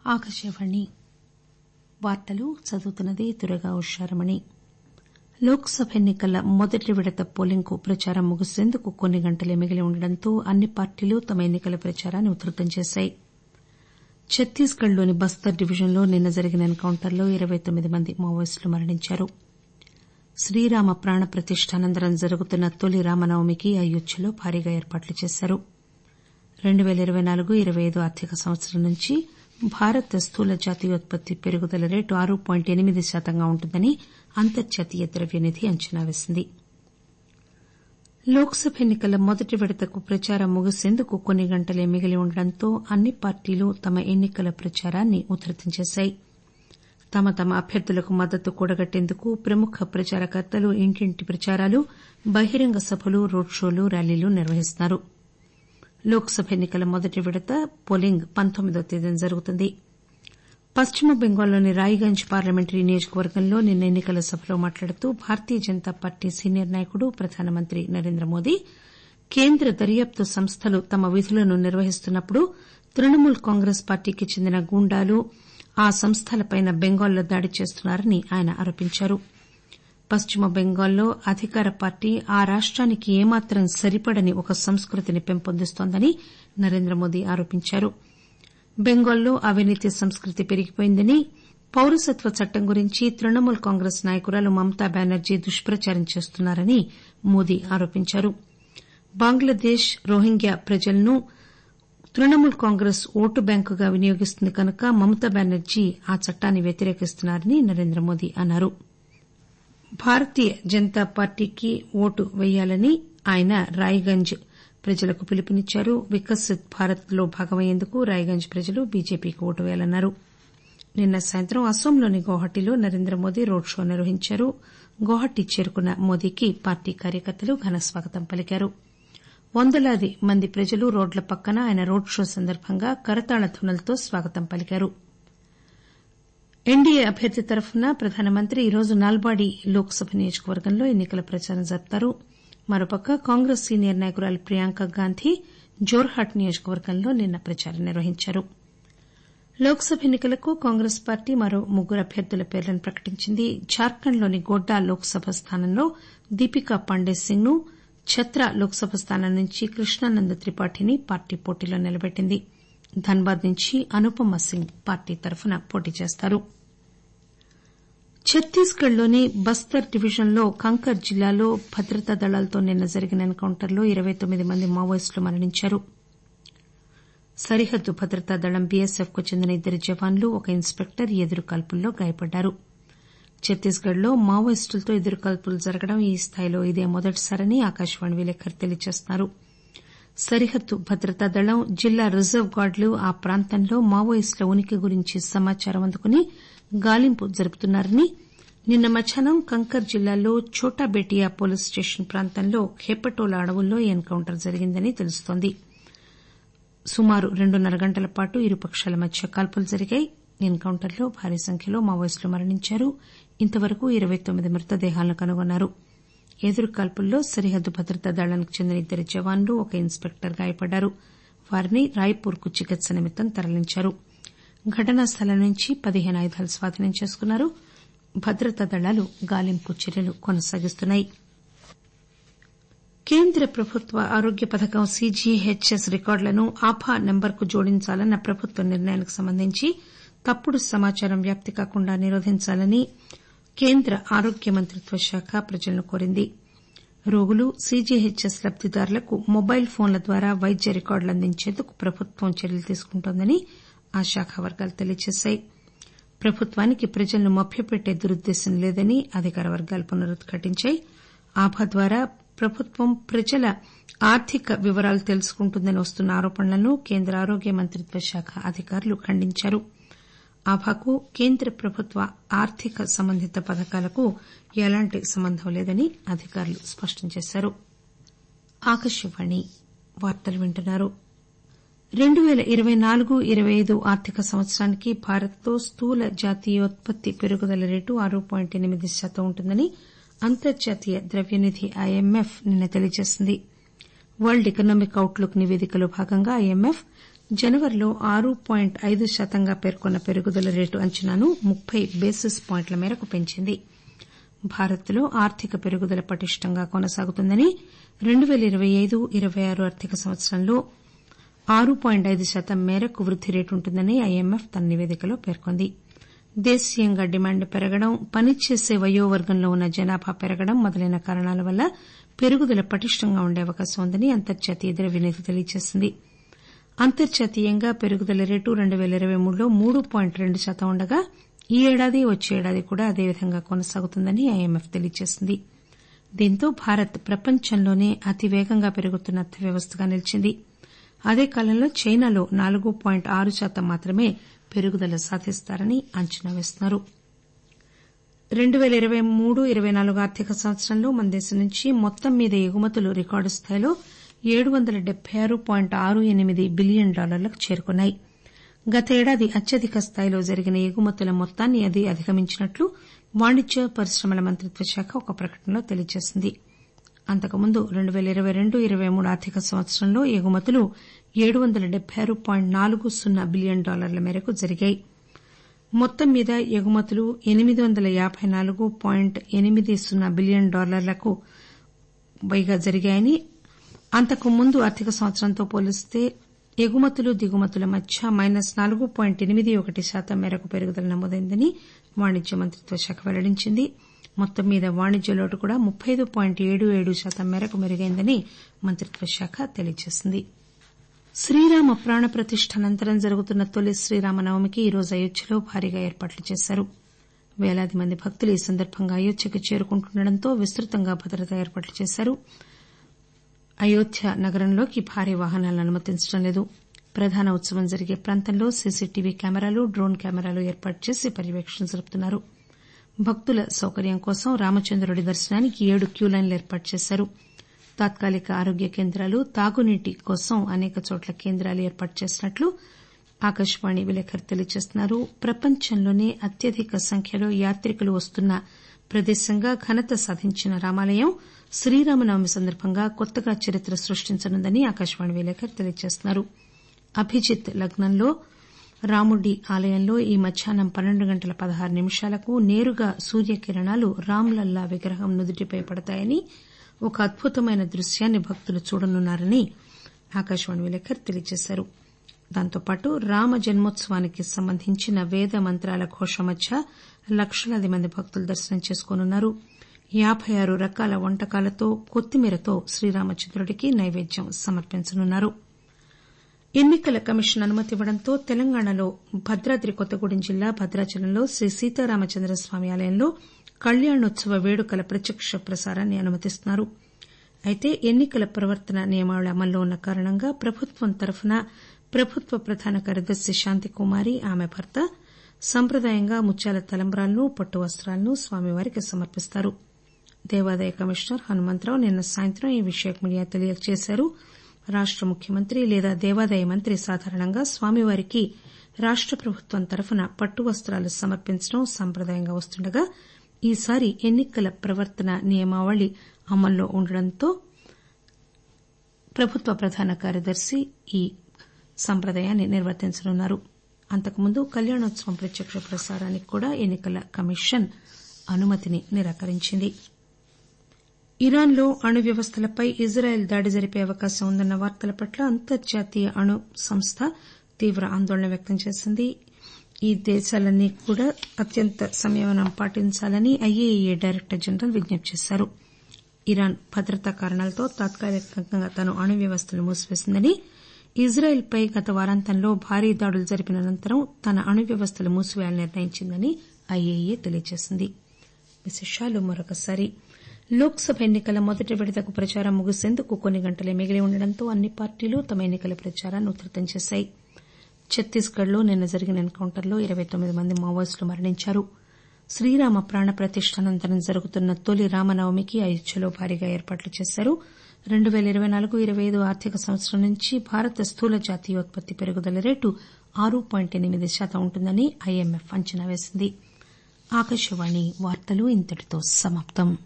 ఆకాశవాణి వార్తలు చదువుతున్నది దుర్గా ఉషారమణి లోక్ సభ ఎన్ని కల మొదటి విడత పోలింగ్ కు ప్రచారం ముగిసేందుకు కొన్ని గంటలే మిగిలి ఉండడంతో అన్ని పార్టీలు తమ ఎన్ని కల ప్రచారాన్ని ఉధృతం చేశాయి ఛత్తీస్ గఢ్ లోని బస్తర్ డివిజన్ లో నిన్న జరిగిన ఎన్ కౌంటర్ లో ఇరవై తొమ్మిది మంది మావోయిస్టులు మరణించారు శ్రీరామ ప్రాణ ప్రతిష్ట అనంతరం జరుగుతున్న తొలి రామనవమికి అయోధ్యలో భారీగా ఏర్పాట్లు చేశారు రెండు పేల ఇరవై నాలుగు ఇరవై ఐదు ఆర్థిక సంవత్సరం నుంచి భారత్ స్థూల జాతీయోత్పత్తి పెరుగుదల రేటు ఆరు పాయింట్ ఎనిమిది శాతంగా ఉంటుందని అంతర్జాతీయ ద్రవ్యనిధి అంచనా వేసింది లోక్ సభ ఎన్ని కల మొదటి విడతకు ప్రచారం ముగిసేందుకు కొన్ని గంటలే మిగిలి ఉండడంతో అన్ని పార్టీలు తమ ఎన్ని కల ప్రచారాన్ని ఉధృతం చేశాయి తమ తమ అభ్యర్థులకు మద్దతు కూడగట్టేందుకు ప్రముఖ ప్రచారకర్తలు ఇంటింటి ప్రచారాలు బహిరంగ సభలు రోడ్ షోలు ర్యాలీలు నిర్వహిస్తున్నారు లోక్ సభ ఎన్ని కల మొదటి విడత పోలింగ్ పంతొమ్మిదవ తేదీన జరుగుతుంది పశ్చిమ బెంగాల్లోని రాయ్గంజ్ పార్లమెంటరీ నియోజకవర్గంలో నిన్న ఎన్ని కల సభలో మాట్లాడుతూ భారతీయ జనతా పార్టీ సీనియర్ నాయకుడు ప్రధానమంత్రి నరేంద్రమోదీ కేంద్ర దర్యాప్తు సంస్థలు తమ విధులను నిర్వహిస్తున్నప్పుడు తృణమూల్ కాంగ్రెస్ పార్టీకి చెందిన గూండాలు ఆ సంస్థలపై బెంగాల్లో దాడి చేస్తున్నారని ఆయన ఆరోపించారు పశ్చిమ బెంగాల్లో అధికార పార్టీ ఆ రాష్టానికి ఏమాత్రం సరిపడని ఒక సంస్కృతిని పెంపొందిస్తోందని నరేంద్రమోదీ ఆరోపించారు బెంగాల్లో అవినీతి సంస్కృతి పెరిగిపోయిందని పౌరసత్వ చట్టం గురించి తృణమూల్ కాంగ్రెస్ నాయకురాలు మమతా బెనర్జీ దుష్పచారం చేస్తున్నారని మోదీ ఆరోపించారు బంగ్లాదేశ్ రోహింగ్యా ప్రజలను తృణమూల్ కాంగ్రెస్ ఓటు బ్యాంకుగా వినియోగిస్తుంది కనుక మమతా బెనర్జీ ఆ చట్టాన్ని వ్యతిరేకిస్తున్నారని నరేంద్రమోదీ అన్నారు భారతీయ జనతా పార్టీకి ఓటు పేయాలని ఆయన రాయ్గంజ్ ప్రజలకు పిలుపునిచ్చారు వికసిత్ భారత్ లో భాగమయ్యేందుకు రాయ్గంజ్ ప్రజలు బీజేపీకి ఓటు పేయాలన్నారు నిన్న సాయంత్రం అస్సోంలోని గౌహటిలో నరేంద్రమోదీ రోడ్ షో నిర్వహించారు గౌహటి చేరుకున్న మోదీకి పార్టీ కార్యకర్తలు ఘనస్వాగతం పలికారు వందలాది మంది ప్రజలు రోడ్ల పక్కన ఆయన రోడ్ షో సందర్బంగా కరతాళ ధ్వనులతో స్వాగతం పలికారు ఎన్డీఏ అభ్యర్థి తరఫున ప్రధానమంత్రి ఈరోజు నాల్బాడీ లోక్ సభ నియోజకవర్గంలో ఎన్ని కల ప్రచారం జరుపుతారు మరోపక్క కాంగ్రెస్ సీనియర్ నాయకురాలు ప్రియాంక గాంధీ జోర్హాట్ నియోజకవర్గంలో నిన్న ప్రచారం నిర్వహించారు లోక్ సభ ఎన్ని కలకు కాంగ్రెస్ పార్టీ మరో ముగ్గురు అభ్యర్థుల పేర్లను ప్రకటించింది జార్ఖండ్లోని గోడ్డా లోక్ సభ స్థానంలో దీపికా పాండే సింగ్ ను ఛత్రా లోక్ సభ స్థానం నుంచి కృష్ణానంద త్రిపాఠిని పార్టీ పోటీలో నిలబెట్టింది ధన్బాద్ నుంచి అనుపమ సింగ్ పార్టీ తరఫున పోటీ చేస్తారు ఛత్తీస్ గఢ్ లోని బస్తర్ డివిజన్ లో కంకర్ జిల్లాలో భద్రతా దళాలతో నిన్న జరిగిన ఎన్ కౌంటర్ లో ఇరవై తొమ్మిది మంది మావోయిస్టులు మరణించారు సరిహద్దు భద్రతా దళం బీఎస్ఎఫ్ కు చెందిన ఇద్దరు జవాన్లు ఒక ఇన్స్పెక్టర్ ఎదురు కాల్పుల్లో గాయపడ్డారు ఛత్తీస్ గఢ్ లో మావోయిస్టులతో ఎదురు కాల్పులు జరగడం ఈ స్థాయిలో ఇదే మొదటిసారని ఆకాశవాణి విలేకరి తెలియజేస్తున్నారు సరిహద్దు భద్రతా దళం జిల్లా రిజర్వ్ గార్డులు ఆ ప్రాంతంలో మావోయిస్టుల ఉనికి గురించి సమాచారం అందుకుని గాలింపు జరుపుతున్నారని నిన్న మధ్యాహ్నం కంకర్ జిల్లాలో చోటాబేటియా పోలీస్ స్టేషన్ ప్రాంతంలో ఖేపటోలా అడవుల్లో ఈ ఎన్ కౌంటర్ జరిగిందని తెలుస్తోంది సుమారు రెండున్నర గంటల పాటు ఇరుపక్షాల మధ్య కాల్పులు జరిగాయి ఎన్ కౌంటర్ లో భారీ సంఖ్యలో మావోయిస్టులు మరణించారు ఇంతవరకు ఇరవై తొమ్మిది మృతదేహాలను కనుగొన్నారు ఎదురు కాల్పుల్లో సరిహద్దు భద్రతా దళానికి చెందిన ఇద్దరు జవాన్లు ఒక ఇన్స్పెక్టర్ గాయపడ్డారు వారిని రాయ్పూర్ కు చికిత్స నిమిత్తం తరలించారు ఘటనా స్థలం నుంచి పదిహేను ఆయుధాలు స్వాధీనం చేసుకున్నారు భద్రతా దళాలు గాలింపు చర్యలు కొనసాగిస్తున్నాయి కేంద్ర ప్రభుత్వ ఆరోగ్య పథకం సీజీహెచ్ఎస్ రికార్డులను ఆభా నెంబర్కు జోడించాలన్న ప్రభుత్వ నిర్ణయానికి సంబంధించి తప్పుడు సమాచారం వ్యాప్తి కాకుండా నిరోధించాలని కేంద్ర ఆరోగ్య మంత్రిత్వ శాఖ ప్రజలను కోరింది రోగులు సీజీహెచ్ఎస్ లబ్దిదారులకు మొబైల్ ఫోన్ల ద్వారా వైద్య రికార్డులు అందించేందుకు ప్రభుత్వం చర్యలు తీసుకుంటోందని ఆ శాఖ వర్గాలు తెలియజేశాయి ప్రభుత్వానికి ప్రజలను మభ్యపెట్టే దురుద్దేశం లేదని అధికార వర్గాలు పునరుద్ఘాటించాయి ఆభా ద్వారా ప్రభుత్వం ప్రజల ఆర్థిక వివరాలు తెలుసుకుంటుందని వస్తున్న ఆరోపణలను కేంద్ర ఆరోగ్య మంత్రిత్వ శాఖ అధికారులు ఖండించారు ఆభాకు కేంద్ర ప్రభుత్వ ఆర్థిక సంబంధిత పథకాలకు ఎలాంటి సంబంధం లేదని అధికారులు స్పష్టం చేశారు రెండు పేల ఇరవై నాలుగు ఇరవై ఐదు ఆర్థిక సంవత్సరానికి భారత్లో స్థూల జాతీయోత్పత్తి పెరుగుదల రేటు ఆరు పాయింట్ ఎనిమిది శాతం ఉంటుందని అంతర్జాతీయ ద్రవ్యనిధి ఐఎంఎఫ్ నిన్న తెలియజేసింది వరల్డ్ ఎకనామిక్ అవుట్ లుక్ నివేదికలో భాగంగా ఐఎంఎఫ్ జనవరిలో ఆరు పాయింట్ ఐదు శాతంగా పేర్కొన్న పెరుగుదల రేటు అంచనాను ముప్పై బేసిస్ పాయింట్ల మేరకు పెంచింది భారత్లో ఆర్థిక పెరుగుదల పటిష్టంగా కొనసాగుతుందని రెండు పేల ఇరవై ఐదు ఇరవై ఆరు ఆర్థిక సంవత్సరంలో ఆరు పాయింట్ ఐదు శాతం మేరకు వృద్ది రేటు ఉంటుందని ఐఎంఎఫ్ తన నివేదికలో పేర్కొంది దేశీయంగా డిమాండ్ పెరగడం పనిచేసే వయోవర్గంలో ఉన్న జనాభా పెరగడం మొదలైన కారణాల వల్ల పెరుగుదల పటిష్టంగా ఉండే అవకాశం ఉందని అంతర్జాతీయ ద్రవ్యనిధి తెలియజేసింది అంతర్జాతీయంగా పెరుగుదల రేటు రెండు పేల ఇరవై మూడులో మూడు పాయింట్ రెండు శాతం ఉండగా ఈ ఏడాది వచ్చే ఏడాది కూడా అదేవిధంగా కొనసాగుతుందని ఐఎంఎఫ్ తెలియజేసింది దీంతో భారత్ ప్రపంచంలోనే అతివేగంగా పెరుగుతున్న అర్థవ్యవస్థగా నిలిచింది అదే కాలంలో చైనాలో నాలుగు పాయింట్ ఆరు శాతం మాత్రమే పెరుగుదల సాధిస్తారని అంచనా వేస్తున్నారు రెండు పేల ఇరవై మూడు ఇరవై నాలుగు ఆర్థిక సంవత్సరంలో మన దేశం నుంచి మొత్తం మీద ఎగుమతులు రికార్డు స్థాయిలో ఏడు వందల డెబ్బై ఆరు పాయింట్ ఆరు ఎనిమిది బిలియన్ డాలర్లకు చేరుకున్నాయి గత ఏడాది అత్యధిక స్థాయిలో జరిగిన ఎగుమతుల మొత్తాన్ని అది అధిగమించినట్లు వాణిజ్య పరిశ్రమల మంత్రిత్వ శాఖ ఒక ప్రకటనలో తెలియజేసింది అంతకుముందు రెండు పేల ఇరవై రెండు ఇరవై మూడు ఆర్థిక సంవత్సరంలో ఎగుమతులు ఏడు వందల డెబ్బై ఆరు పాయింట్ నాలుగు సున్నా బిలియన్ డాలర్ల మేరకు జరిగాయి మొత్తం మీద ఎగుమతులు ఎనిమిది వందల యాబై నాలుగు పాయింట్ ఎనిమిది సున్నా బిలియన్ డాలర్లకు పైగా జరిగాయని అంతకు ముందు ఆర్థిక సంవత్సరంతో పోలిస్తే ఎగుమతులు దిగుమతుల మధ్య మైనస్ నాలుగు పాయింట్ ఎనిమిది ఒకటి శాతం మేరకు పెరుగుదల నమోదైందని వాణిజ్య మంత్రిత్వ శాఖ వెల్లడించింది మొత్తం మీద వాణిజ్య లోటు కూడా ముప్పై ఐదు పాయింట్ ఏడు ఏడు శాతం మేరకు మెరుగైందని మంత్రిత్వ శాఖ తెలియజేసింది శ్రీరామ ప్రాణ ప్రతిష్ట అనంతరం జరుగుతున్న తొలి శ్రీరామనవమికి ఈరోజు అయోధ్యలో భారీగా ఏర్పాట్లు చేశారు పేలాది మంది భక్తులు ఈ సందర్భంగా అయోధ్యకు చేరుకుంటుండటంతో విస్తృతంగా భద్రతా ఏర్పాట్లు చేశారు అయోధ్య నగరంలోకి భారీ వాహనాలను అనుమతించడం లేదు ప్రధాన ఉత్సవం జరిగే ప్రాంతంలో సీసీటీవీ కెమెరాలు డ్రోన్ కెమెరాలు ఏర్పాటు చేసి పర్యవేక్షణ జరుపుతున్నారు భక్తుల సౌకర్యం కోసం రామచంద్రుడి దర్శనానికి ఏడు క్యూలైన్లు ఏర్పాటు చేశారు తాత్కాలిక ఆరోగ్య కేంద్రాలు తాగునీటి కోసం అనేక చోట్ల కేంద్రాలు ఏర్పాటు చేసినట్లు ఆకాశవాణి విలేకరి తెలియజేస్తున్నారు ప్రపంచంలోనే అత్యధిక సంఖ్యలో యాత్రికులు వస్తున్న ప్రదేశంగా ఘనత సాధించిన రామాలయం శ్రీరామనవమి సందర్భంగా కొత్తగా చరిత్ర సృష్టించనుందని ఆకాశవాణి విలేకరి తెలియజేస్తున్నారు అభిజిత్ లగ్నంలో రాముడి ఆలయంలో ఈ మధ్యాహ్నం పన్నెండు గంటల పదహారు నిమిషాలకు నేరుగా సూర్యకిరణాలు రాంలల్లా విగ్రహం నుదుటిపై పడతాయని ఒక అద్భుతమైన దృశ్యాన్ని భక్తులు చూడనున్నారని ఆకాశవాణి విలేకరి తెలియజేశారు దాంతోపాటు రామ జన్మోత్సవానికి సంబంధించిన వేద మంత్రాల ఘోష మధ్య లక్షలాది మంది భక్తులు దర్శనం చేసుకోనున్నారు యాబై ఆరు రకాల వంటకాలతో కొత్తిమీరతో శ్రీరామచంద్రుడికి నైవేద్యం సమర్పించనున్నారు ఎన్నికల కమిషన్ అనుమతి ఇవ్వడంతో తెలంగాణలో భద్రాద్రి కొత్తగూడెం జిల్లా భద్రాచలంలో శ్రీ సీతారామచంద్రస్వామి ఆలయంలో కళ్యాణోత్సవ వేడుకల ప్రత్యక్ష ప్రసారాన్ని అనుమతిస్తున్నారు అయితే ఎన్నికల ప్రవర్తన నియమావళి అమల్లో ఉన్న కారణంగా ప్రభుత్వం తరఫున ప్రభుత్వ ప్రధాన కార్యదర్శి శాంతికుమారి ఆమె భర్త సంప్రదాయంగా ముత్యాల తలంబ్రాలను పట్టు వస్తాలను స్వామివారికి సమర్పిస్తారు దేవాదాయ కమిషనర్ హనుమంతరావు నిన్న సాయంత్రం ఈ విషయం మీడియాకు తెలియజేశారు రాష్ట ముఖ్యమంత్రి లేదా దేవాదాయ మంత్రి సాధారణంగా స్వామివారికి రాష్ట ప్రభుత్వం తరఫున పట్టు వస్తాలు సమర్పించడం సంప్రదాయంగా వస్తుండగా ఈసారి ఎన్నికల ప్రవర్తన నియమావళి అమల్లో ఉండడంతో ప్రభుత్వ ప్రధాన కార్యదర్శి ఈ సంప్రదాయాన్ని నిర్వర్తించనున్నారు అంతకుముందు కళ్యాణోత్సవం ప్రత్యక్ష ప్రసారానికి కూడా ఎన్నికల కమిషన్ అనుమతిని నిరాకరించింది ఇరాన్ లో అణు వ్యవస్థలపై ఇజ్రాయెల్ దాడి జరిపే అవకాశం ఉందన్న వార్తల పట్ల అంతర్జాతీయ అణు సంస్థ తీవ్ర ఆందోళన వ్యక్తం చేసింది ఈ దేశాలన్నీ కూడా అత్యంత సంయమనం పాటించాలని ఐఏఈఏ డైరెక్టర్ జనరల్ విజ్ఞప్తి చేశారు ఇరాన్ భద్రతా కారణాలతో తాత్కాలికంగా తన అణు వ్యవస్థలు మూసివేసిందని ఇజ్రాయెల్ పై గత వారాంతంలో భారీ దాడులు జరిపిన అనంతరం తన అణు వ్యవస్థలు మూసివేయాలని నిర్ణయించిందని ఐఏఈఏ తెలియజేసింది విశేషాలు మరొకసారి లోక్ సభ ఎన్నికల మొదటి విడతకు ప్రచారం ముగిసేందుకు కొన్ని గంటలే మిగిలి ఉండడంతో అన్ని పార్టీలు తమ ఎన్నికల ప్రచారాన్ని ఉధృతం చేశాయి ఛత్తీస్గఢ్ లో నిన్న జరిగిన ఎన్ కౌంటర్లో ఇరవై తొమ్మిది మంది మావోయిస్టులు మరణించారు శ్రీరామ ప్రాణ ప్రతిష్ట అనంతరం జరుగుతున్న తొలి రామనవమికి అయోధ్యలో భారీగా ఏర్పాట్లు చేశారు రెండు పేల ఇరవై నాలుగు ఇరవై ఐదు ఆర్థిక సంవత్సరం నుంచి భారత స్థూల జాతీయోత్పత్తి పెరుగుదల రేటు ఆరు పాయింట్ ఎనిమిది శాతం ఉంటుందని ఐఎంఎఫ్ అంచనా వేసింది ఆకాశవాణి వార్తలు ఇంతటితో సమాప్తం